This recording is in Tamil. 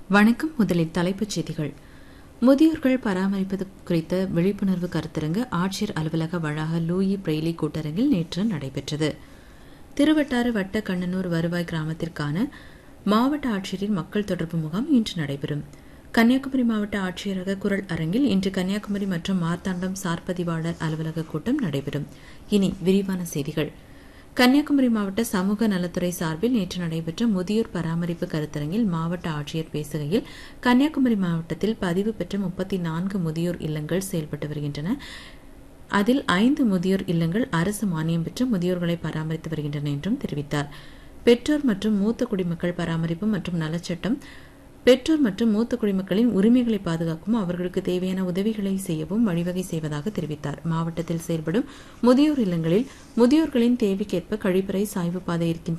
வணக்கம் முதலில் தலைப்புச் செய்திகள் முதியோர்கள் பராமரிப்பது குறித்த விழிப்புணர்வு கருத்தரங்கு ஆட்சியர் அலுவலக வளாக லூயி பிரெய்லி கூட்டரங்கில் நேற்று நடைபெற்றது திருவட்டாறு வட்ட கண்ணனூர் வருவாய் கிராமத்திற்கான மாவட்ட ஆட்சியரின் மக்கள் தொடர்பு முகாம் இன்று நடைபெறும் கன்னியாகுமரி மாவட்ட ஆட்சியரக குரல் அரங்கில் இன்று கன்னியாகுமரி மற்றும் மார்த்தாண்டம் சார்பதிவாளர் அலுவலக கூட்டம் நடைபெறும் இனி விரிவான செய்திகள் கன்னியாகுமரி மாவட்ட சமூக நலத்துறை சார்பில் நேற்று நடைபெற்ற முதியோர் பராமரிப்பு கருத்தரங்கில் மாவட்ட ஆட்சியர் பேசுகையில் கன்னியாகுமரி மாவட்டத்தில் பதிவு பெற்ற முப்பத்தி நான்கு முதியோர் இல்லங்கள் செயல்பட்டு வருகின்றன அதில் ஐந்து முதியோர் இல்லங்கள் அரசு மானியம் பெற்று முதியோர்களை பராமரித்து வருகின்றன என்றும் தெரிவித்தார் பெற்றோர் மற்றும் மூத்த குடிமக்கள் பராமரிப்பு மற்றும் நலச்சட்டம் பெற்றோர் மற்றும் மூத்த குடிமக்களின் உரிமைகளை பாதுகாக்கவும் அவர்களுக்கு தேவையான உதவிகளை செய்யவும் வழிவகை செய்வதாக தெரிவித்தார் மாவட்டத்தில் செயல்படும் முதியோர் இல்லங்களில் முதியோர்களின் தேவைக்கேற்ப கழிப்பறை சாய்வு பாதை இருக்கின்ற